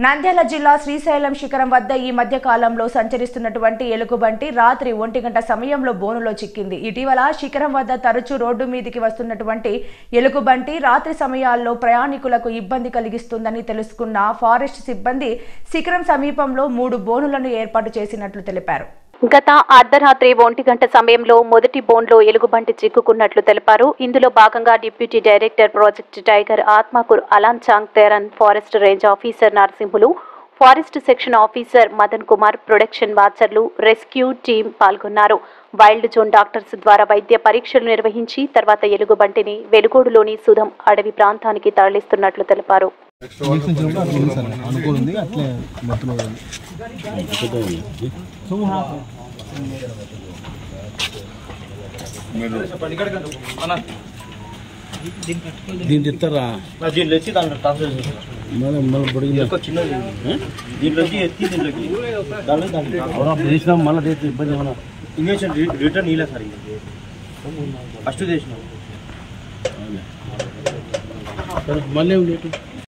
నంద్యాల జిల్లా శ్రీశైలం శిఖరం వద్ద ఈ మధ్య కాలంలో సంచరిస్తున్నటువంటి ఎలుగుబంటి రాత్రి ఒంటి గంట సమయంలో బోనులో చిక్కింది ఇటీవల శిఖరం వద్ద తరచూ రోడ్డు మీదికి వస్తున్నటువంటి ఎలుగుబంటి రాత్రి సమయాల్లో ప్రయాణికులకు ఇబ్బంది కలిగిస్తుందని తెలుసుకున్న ఫారెస్ట్ సిబ్బంది శిఖరం సమీపంలో మూడు బోనులను ఏర్పాటు చేసినట్లు తెలిపారు గత అర్ధరాత్రి ఒంటి గంట సమయంలో మొదటి బోన్లో ఎలుగుబంటి చిక్కుకున్నట్లు తెలిపారు ఇందులో భాగంగా deputy director project tiger Atmakur Alan Chong Teran forest range officer Narasimhulu forest section officer Madan Kumar protection వాచర్లు రెస్క్యూ టీం పాల్గొన్నారు వైల్డ్ జోన్ డాక్టర్స్ ద్వారా వైద్య పరీక్షలు నిర్వహించి తర్వాత ఎలుగుబంటిని వెలుగోడులోని సుధం అడవి ప్రాంతానికి తరలిస్తున్నట్లు తెలిపారు వీక్షించినప్పుడు అట్లా ఉంది సార్ అనుకూలంది అట్లే మొత్తంలో ఉంది దీన్ని తిస్తారా దీంట్లో వచ్చి దాంట్లో ట్రాన్స్ఫర్ చేసి మళ్ళీ మళ్ళీ పొడిగి ఎక్కువ చిన్నది దీంట్లో వచ్చి ఎత్తి దీంట్లోకి దాంట్లో దాంట్లో అవునా చేసినాం మళ్ళీ చేస్తే ఇబ్బంది ఏమన్నా ఇంజక్షన్ రిటర్న్ ఇలా సార్ ఫస్ట్ చేసినాం మళ్ళీ ఏం లేదు